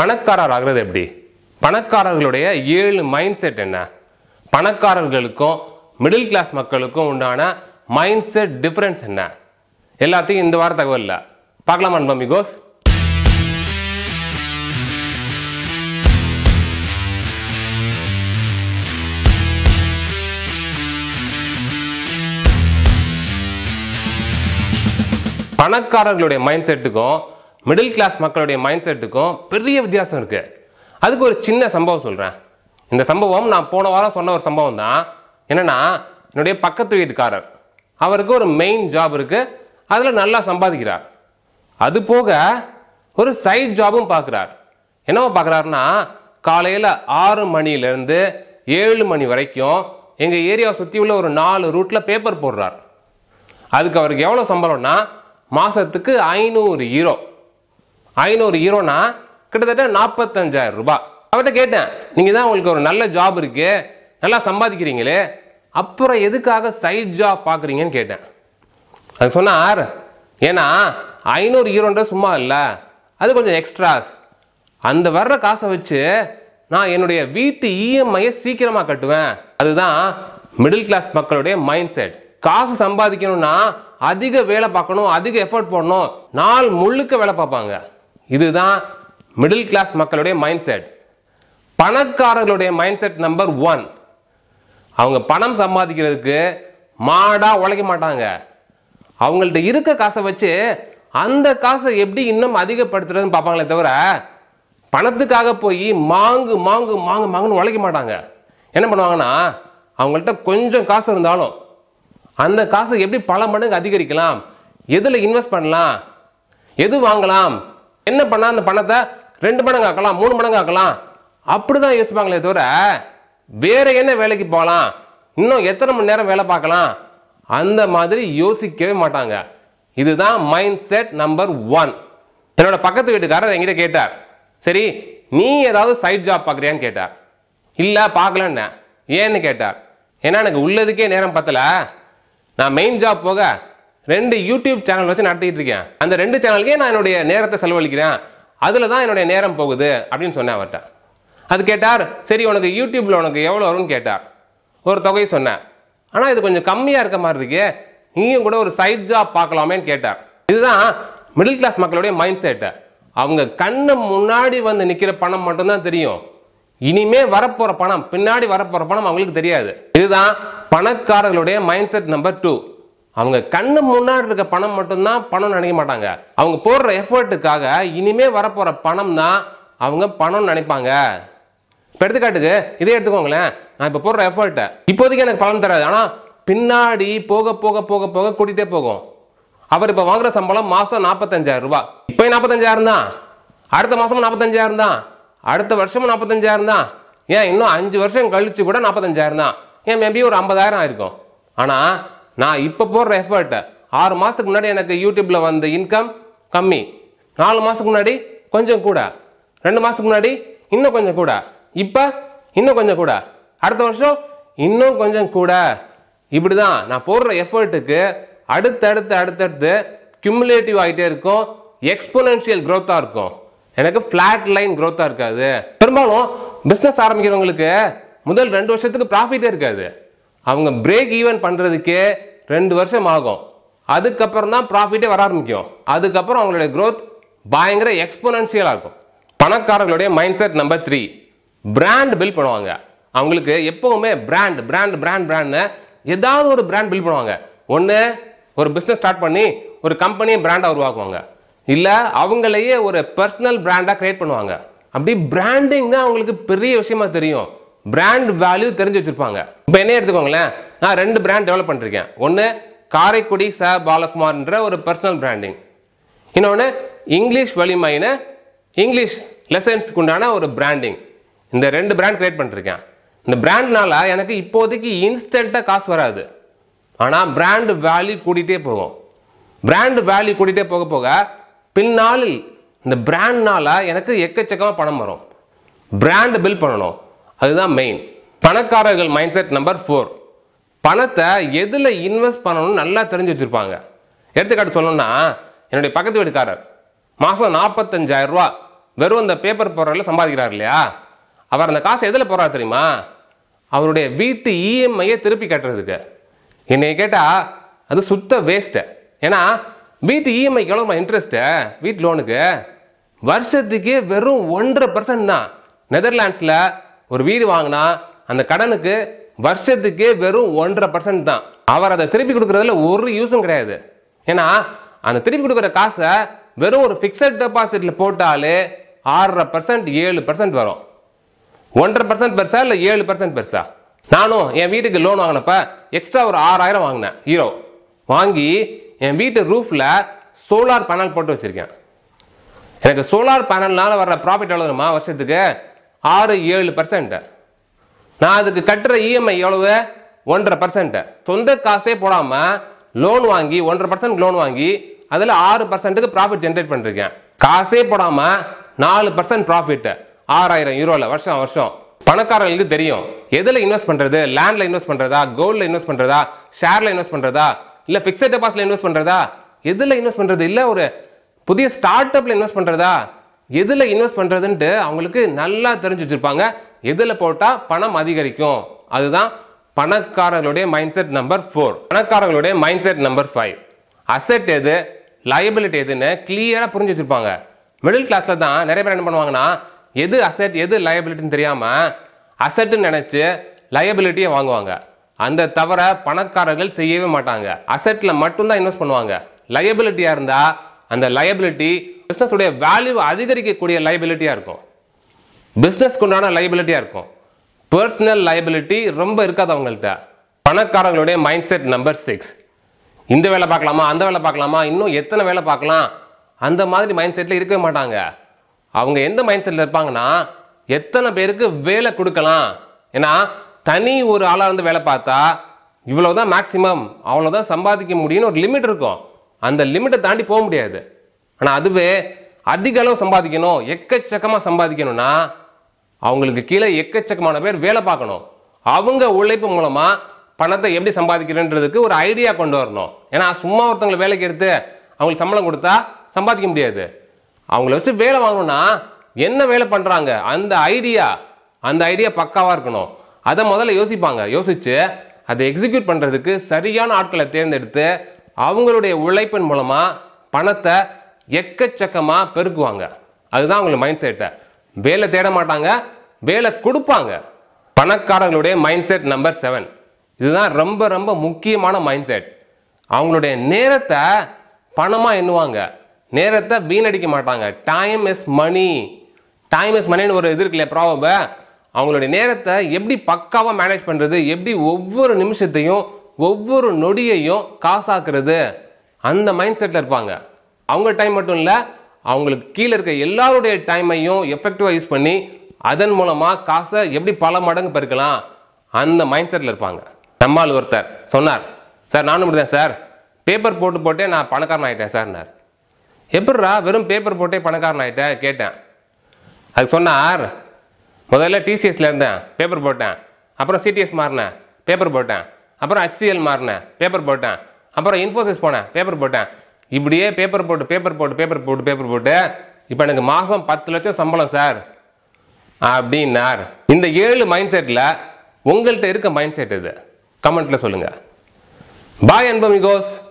பணக்காரர் ஆகிறது எப்படி பணக்காரர்களுடைய ஏழு மைண்ட் செட் என்ன பணக்காரர்களுக்கும் மிடில் கிளாஸ் மக்களுக்கும் உண்டான மைண்ட் செட் டிஃபரன்ஸ் என்ன எல்லாத்தையும் இந்த வார தகவல்ல பார்க்கலாம் அன்பா மிகோஸ் பணக்காரர்களுடைய மைண்ட் செட்டுக்கும் மிடில் கிளாஸ் மக்களுடைய மைண்ட் செட்டுக்கும் பெரிய வித்தியாசம் இருக்கு அதுக்கு ஒரு சின்ன சம்பவம் சொல்கிறேன் இந்த சம்பவம் நான் போன வாரம் சொன்ன ஒரு சம்பவம் தான் என்னன்னா என்னுடைய பக்கத்து வீட்டுக்காரர் அவருக்கு ஒரு மெயின் ஜாப் இருக்கு அதில் நல்லா சம்பாதிக்கிறார் அது போக ஒரு சைட் ஜாபும் பார்க்குறார் என்னவா பார்க்குறாருன்னா காலையில் ஆறு மணிலேருந்து ஏழு மணி வரைக்கும் எங்கள் ஏரியாவை சுற்றி உள்ள ஒரு நாலு ரூட்டில் பேப்பர் போடுறார் அதுக்கு அவருக்கு எவ்வளோ சம்பளம்னா மாதத்துக்கு ஐநூறு ஈரோ ஐநூறு ஈரோனா கிட்டத்தட்ட நாற்பத்தஞ்சாயிரம் ரூபாய் அவர்கிட்ட கேட்டேன் நீங்கள் தான் உங்களுக்கு ஒரு நல்ல ஜாப் இருக்கு நல்லா சம்பாதிக்கிறீங்களே அப்புறம் எதுக்காக சைட் ஜாப் பார்க்குறீங்கன்னு கேட்டேன் அது சொன்னார் ஏன்னா ஐநூறு ஈரோன்ற சும்மா இல்லை அது கொஞ்சம் எக்ஸ்ட்ராஸ் அந்த வர்ற காசை வச்சு நான் என்னுடைய வீட்டு இஎம்ஐயை சீக்கிரமாக கட்டுவேன் அதுதான் மிடில் கிளாஸ் மக்களுடைய மைண்ட் செட் காசு சம்பாதிக்கணும்னா அதிக வேலை பார்க்கணும் அதிக எஃபர்ட் போடணும் நாள் முழுக்க வேலை பார்ப்பாங்க இதுதான் மிடில் கிளாஸ் மக்களுடைய மைண்ட் செட் பணக்காரர்களுடைய மைண்ட் செட் நம்பர் ஒன் அவங்க பணம் சம்பாதிக்கிறதுக்கு மாடா உழைக்க மாட்டாங்க அவங்கள்ட்ட இருக்க காசை வச்சு அந்த காசை எப்படி இன்னும் அதிகப்படுத்துறதுன்னு பார்ப்பாங்களே தவிர பணத்துக்காக போய் மாங்கு மாங்கு மாங்கு மாங்குன்னு உழைக்க மாட்டாங்க என்ன பண்ணுவாங்கன்னா அவங்கள்ட்ட கொஞ்சம் காசு இருந்தாலும் அந்த காசை எப்படி பல மடங்கு அதிகரிக்கலாம் எதில் இன்வெஸ்ட் பண்ணலாம் எது வாங்கலாம் என்ன பண்ணால் அந்த பணத்தை ரெண்டு மடங்கு ஆக்கலாம் மூணு மடங்கு ஆக்கலாம் அப்படிதான் யோசிப்பாங்களே தவிர வேற என்ன வேலைக்கு போகலாம் இன்னும் எத்தனை மணி நேரம் வேலை பார்க்கலாம் அந்த மாதிரி யோசிக்கவே மாட்டாங்க இதுதான் மைண்ட் செட் நம்பர் ஒன் என்னோட பக்கத்து வீட்டுக்காரர் என்கிட்ட கேட்டார் சரி நீ ஏதாவது சைட் ஜாப் பார்க்குறியான்னு கேட்டார் இல்லை பார்க்கலன்னு ஏன்னு கேட்டார் ஏன்னா எனக்கு உள்ளதுக்கே நேரம் பத்தல நான் மெயின் ஜாப் போக ரெண்டு யூடியூப் சேனல் வச்சு நடத்திட்டு இருக்கேன் அந்த ரெண்டு சேனலுக்கே நான் என்னுடைய நேரத்தை செலவழிக்கிறேன் அதில் தான் என்னுடைய நேரம் போகுது அப்படின்னு சொன்னேன் அவர்கிட்ட அது கேட்டார் சரி உனக்கு யூடியூப்பில் உனக்கு எவ்வளோ வரும்னு கேட்டார் ஒரு தொகை சொன்னேன் ஆனால் இது கொஞ்சம் கம்மியாக இருக்க மாதிரி இருக்கே நீயும் கூட ஒரு சைட் ஜாப் பார்க்கலாமேன்னு கேட்டார் இதுதான் மிடில் கிளாஸ் மக்களுடைய மைண்ட் செட்டு அவங்க கண்ணு முன்னாடி வந்து நிற்கிற பணம் மட்டும்தான் தெரியும் இனிமே வரப்போற பணம் பின்னாடி வரப்போற பணம் அவங்களுக்கு தெரியாது இதுதான் பணக்காரர்களுடைய மைண்ட் செட் நம்பர் டூ அவங்க கண்ணு முன்னாடி இருக்க பணம் மட்டும்தான் பணம் நினைக்க மாட்டாங்க அவங்க போடுற எஃபர்ட்டுக்காக இனிமே வரப்போற பணம் தான் அவங்க பணம் நினைப்பாங்க இப்போ எடுத்துக்காட்டுக்கு இதே எடுத்துக்கோங்களேன் நான் இப்போ போடுற எஃபர்ட்டை இப்போதைக்கு எனக்கு பலன் தராது ஆனால் பின்னாடி போக போக போக போக கூட்டிகிட்டே போகும் அவர் இப்போ வாங்குற சம்பளம் மாதம் நாற்பத்தஞ்சாயிரம் ரூபாய் இப்போ நாற்பத்தஞ்சாயிரம் தான் அடுத்த மாதமும் நாற்பத்தஞ்சாயிரம் தான் அடுத்த வருஷமும் நாற்பத்தஞ்சாயிரம் தான் ஏன் இன்னும் அஞ்சு வருஷம் கழிச்சு கூட நாற்பத்தஞ்சாயிரம் தான் ஏன் மேபி ஒரு ஐம்பதாயிரம் ஆயிருக்கும் ஆனால் நான் இப்போ போடுற எஃபர்ட்டை ஆறு மாதத்துக்கு முன்னாடி எனக்கு யூடியூப்பில் வந்த இன்கம் கம்மி நாலு மாதத்துக்கு முன்னாடி கொஞ்சம் கூட ரெண்டு மாதத்துக்கு முன்னாடி இன்னும் கொஞ்சம் கூட இப்போ இன்னும் கொஞ்சம் கூட அடுத்த வருஷம் இன்னும் கொஞ்சம் கூட இப்படி தான் நான் போடுற எஃபர்ட்டுக்கு அடுத்தடுத்து அடுத்தடுத்து கியூமுலேட்டிவ் ஆகிட்டே இருக்கும் எக்ஸ்போனென்ஷியல் க்ரோத்தாக இருக்கும் எனக்கு ஃப்ளாட் லைன் க்ரோத்தாக இருக்காது பெரும்பாலும் பிஸ்னஸ் ஆரம்பிக்கிறவங்களுக்கு முதல் ரெண்டு வருஷத்துக்கு ப்ராஃபிட்டே இருக்காது அவங்க பிரேக் ஈவன் பண்ணுறதுக்கே ரெண்டு வருஷம் ஆகும் அதுக்கப்புறம் தான் ப்ராஃபிட்டே வர ஆரம்பிக்கும் அதுக்கப்புறம் அவங்களுடைய க்ரோத் பயங்கர எக்ஸ்போனன்ஷியலாக இருக்கும் பணக்காரர்களுடைய mind set number three brand build பண்ணுவாங்க அவங்களுக்கு எப்பவுமே பிராண்ட் பிராண்ட் பிராண்ட் பிராண்ட்னு ஏதாவது ஒரு பிராண்ட் பில் பண்ணுவாங்க ஒன்று ஒரு பிஸ்னஸ் ஸ்டார்ட் பண்ணி ஒரு கம்பெனியை பிராண்டாக உருவாக்குவாங்க இல்லை அவங்களையே ஒரு பர்சனல் பிராண்டாக கிரியேட் பண்ணுவாங்க அப்படி பிராண்டிங் தான் அவங்களுக்கு பெரிய விஷயமா தெரியும் பிராண்ட் வேல்யூ தெரிஞ்சு வச்சிருப்பாங்க இப்போ என்ன எடுத்துக்கோங்களேன் நான் ரெண்டு பிராண்ட் டெவலப் பண்ணிருக்கேன் ஒன்று காரைக்குடி ச பாலகுமார்ன்ற ஒரு பர்சனல் பிராண்டிங் இன்னொன்று இங்கிலீஷ் வலிமைன்னு இங்கிலீஷ் லெசன்ஸ்க்கு உண்டான ஒரு பிராண்டிங் இந்த ரெண்டு பிராண்ட் கிரியேட் பண்ணிருக்கேன் இந்த பிராண்ட்னால எனக்கு இப்போதைக்கு இன்ஸ்டண்ட்டாக காசு வராது ஆனால் பிராண்ட் வேல்யூ கூட்டிகிட்டே போகும் பிராண்ட் வேல்யூ கூட்டிகிட்டே போக போக பின்னாளில் இந்த பிராண்ட்னால எனக்கு எக்கச்சக்கமாக பணம் வரும் பிராண்ட் பில் பண்ணணும் அதுதான் மெயின் பணக்காரர்கள் மைண்ட் செட் நம்பர் ஃபோர் பணத்தை எதில் இன்வெஸ்ட் பண்ணணும்னு நல்லா தெரிஞ்சு வச்சுருப்பாங்க எடுத்துக்காட்டு சொல்லணும்னா என்னுடைய பக்கத்து வீட்டுக்காரர் மாதம் நாற்பத்தஞ்சாயிரம் ரூபா வெறும் இந்த பேப்பர் போடுறதுல சம்பாதிக்கிறார் இல்லையா அவர் அந்த காசை எதில் போடுறாரு தெரியுமா அவருடைய வீட்டு இஎம்ஐயை திருப்பி கட்டுறதுக்கு என்னை கேட்டால் அது சுத்த வேஸ்ட்டு ஏன்னா வீட்டு இஎம்ஐக்கு எவ்வளோ இன்ட்ரெஸ்ட்டு வீட்டு லோனுக்கு வருஷத்துக்கே வெறும் ஒன்றரை பர்சன்ட் தான் நெதர்லாண்ட்ஸில் ஒரு வீடு வாங்கினா அந்த கடனுக்கு வருஷத்துக்கே வெறும் ஒன்றரை பர்சன்ட் தான் அவர் அதை திருப்பி கொடுக்குறதுல ஒரு யூஸும் கிடையாது ஏன்னா அந்த திருப்பி கொடுக்குற காசை வெறும் ஒரு ஃபிக்ஸட் டெபாசிட்டில் போட்டாலே ஆறரை பர்சன்ட் ஏழு பர்சன்ட் வரும் ஒன்றரை பர்சன்ட் பெருசா இல்லை ஏழு பர்சன்ட் பெருசா நானும் என் வீட்டுக்கு லோன் வாங்கினப்ப எக்ஸ்ட்ரா ஒரு ஆறாயிரம் வாங்கினேன் ஹீரோ வாங்கி என் வீட்டு ரூஃபில் சோலார் பேனல் போட்டு வச்சுருக்கேன் எனக்கு சோலார் பேனல்னால வர்ற ப்ராஃபிட் எவ்வளோ தெரியுமா வருஷத்துக்கு ஆறு ஏழு பர்சன்ட் நான் அதுக்கு கட்டுற இஎம்ஐ எவ்வளவு ஒன்றரை பர்சன்ட் சொந்த காசே போடாமல் லோன் வாங்கி ஒன்றரை பர்சன்ட் லோன் வாங்கி அதில் ஆறு பர்சன்ட்டுக்கு ப்ராஃபிட் ஜென்ரேட் பண்ணிருக்கேன் காசே போடாமல் நாலு பர்சன்ட் ப்ராஃபிட் ஆறாயிரம் யூரோவில் வருஷம் வருஷம் பணக்காரர்களுக்கு தெரியும் எதில் இன்வெஸ்ட் பண்ணுறது லேண்டில் இன்வெஸ்ட் பண்ணுறதா கோல்டில் இன்வெஸ்ட் பண்ணுறதா ஷேரில் இன்வெஸ்ட் பண்ணுறதா இல்லை ஃபிக்ஸட் டெபாசிட்ல இன்வெஸ்ட் பண்ணுறதா எதில் இன்வெஸ்ட் பண்ணுறது இல்லை ஒரு புதிய ஸ்டார்ட் அப்பில் இன்வெஸ்ட் பண்ணுறதா எதில் இன்வெஸ்ட் பண்ணுறதுன்ட்டு அவங்களுக்கு நல்லா தெரிஞ்சு வச்சுருப்பாங்க எதில் போட்டால் பணம் அதிகரிக்கும் அதுதான் பணக்காரர்களுடைய மைண்ட் செட் நம்பர் ஃபோர் பணக்காரர்களுடைய mind set number five asset எது லயபிலிட்டி எதுன்னு கிளியராக புரிஞ்சு வச்சுருப்பாங்க மிடில் கிளாஸில் தான் நிறைய பேர் என்ன பண்ணுவாங்கன்னா எது அசெட் எது லயபிலிட்டின்னு தெரியாமல் அசெட்டுன்னு நினச்சி லயபிலிட்டியை வாங்குவாங்க அந்த தவிர பணக்காரர்கள் செய்யவே மாட்டாங்க அசெட்டில் மட்டும்தான் இன்வெஸ்ட் பண்ணுவாங்க லயபிலிட்டியாக இருந்தால் அந்த லயபிலிட்டி பிஸ்னஸுடைய வேல்யூ அதிகரிக்கக்கூடிய லயபிலிட்டியாக இருக்கும் பிஸ்னஸ்க்கு உண்டான லைபிலிட்டியாக இருக்கும் பர்சனல் லைபிலிட்டி ரொம்ப இருக்காது அவங்கள்ட்ட பணக்காரங்களுடைய மைண்ட் செட் நம்பர் சிக்ஸ் இந்த வேலை பார்க்கலாமா அந்த வேலை பார்க்கலாமா இன்னும் எத்தனை வேலை பார்க்கலாம் அந்த மாதிரி மைண்ட் செட்டில் இருக்கவே மாட்டாங்க அவங்க எந்த மைண்ட் செட்டில் இருப்பாங்கன்னா எத்தனை பேருக்கு வேலை கொடுக்கலாம் ஏன்னா தனி ஒரு ஆளாக இருந்து வேலை பார்த்தா இவ்வளோதான் மேக்ஸிமம் அவ்வளோதான் சம்பாதிக்க முடியும்னு ஒரு லிமிட் இருக்கும் அந்த லிமிட்டை தாண்டி போக முடியாது ஆனால் அதுவே அதிக அளவு சம்பாதிக்கணும் எக்கச்சக்கமாக சம்பாதிக்கணும்னா அவங்களுக்கு கீழே எக்கச்சக்கமான பேர் வேலை பார்க்கணும் அவங்க உழைப்பு மூலமாக பணத்தை எப்படி சம்பாதிக்கிறேன்றதுக்கு ஒரு ஐடியா கொண்டு வரணும் ஏன்னா சும்மா ஒருத்தவங்களை வேலைக்கு எடுத்து அவங்களுக்கு சம்பளம் கொடுத்தா சம்பாதிக்க முடியாது அவங்கள வச்சு வேலை வாங்கணும்னா என்ன வேலை பண்ணுறாங்க அந்த ஐடியா அந்த ஐடியா பக்காவாக இருக்கணும் அதை முதல்ல யோசிப்பாங்க யோசிச்சு அதை எக்ஸிக்யூட் பண்ணுறதுக்கு சரியான ஆட்களை தேர்ந்தெடுத்து அவங்களுடைய உழைப்பின் மூலமாக பணத்தை எக்கச்சக்கமாக பெருக்குவாங்க அதுதான் அவங்களுக்கு மைண்ட் செட்டை வேலை தேட மாட்டாங்க வேலை கொடுப்பாங்க பணக்காரர்களுடைய மைண்ட் செட் நம்பர் செவன் இதுதான் ரொம்ப ரொம்ப முக்கியமான மைண்ட் செட் அவங்களுடைய நேரத்தை பணமாக எண்ணுவாங்க நேரத்தை வீணடிக்க மாட்டாங்க time is money time is மணின்னு ஒரு இது இருக்குல்ல ப்ராப அவங்களுடைய நேரத்தை எப்படி பக்காவாக மேனேஜ் பண்ணுறது எப்படி ஒவ்வொரு நிமிஷத்தையும் ஒவ்வொரு நொடியையும் காசாக்குறது அந்த மைண்ட் செட்டில் இருப்பாங்க அவங்க டைம் மட்டும் இல்லை அவங்களுக்கு கீழே இருக்க எல்லாருடைய டைமையும் எஃபெக்டிவாக யூஸ் பண்ணி அதன் மூலமாக காசை எப்படி பல மடங்கு பெருக்கலாம் அந்த மைண்ட் செட்டில் இருப்பாங்க நம்மால் ஒருத்தர் சொன்னார் சார் நானும் இப்படிதான் சார் பேப்பர் போட்டு போட்டே நான் பணக்காரன் ஆகிட்டேன் சார்னார் எப்படிரா வெறும் பேப்பர் போட்டே பணக்காரன் ஆகிட்டேன் கேட்டேன் அதுக்கு சொன்னார் முதல்ல டிசிஎஸ்ல இருந்தேன் பேப்பர் போட்டேன் அப்புறம் சிடிஎஸ் மாறினேன் பேப்பர் போட்டேன் அப்புறம் ஹெச்சிஎல் மாறினேன் பேப்பர் போட்டேன் அப்புறம் இன்ஃபோசிஸ் போனேன் பேப்பர் போட்டேன் இப்படியே பேப்பர் போட்டு பேப்பர் போட்டு பேப்பர் போட்டு பேப்பர் போட்டு இப்போ எனக்கு மாதம் பத்து லட்சம் சம்பளம் சார் அப்படின்னார் இந்த ஏழு மைண்ட் செட்டில் உங்கள்கிட்ட இருக்க மைண்ட் செட் இது கமெண்ட்டில் சொல்லுங்கள் பாய் அன்பமிகோஸ்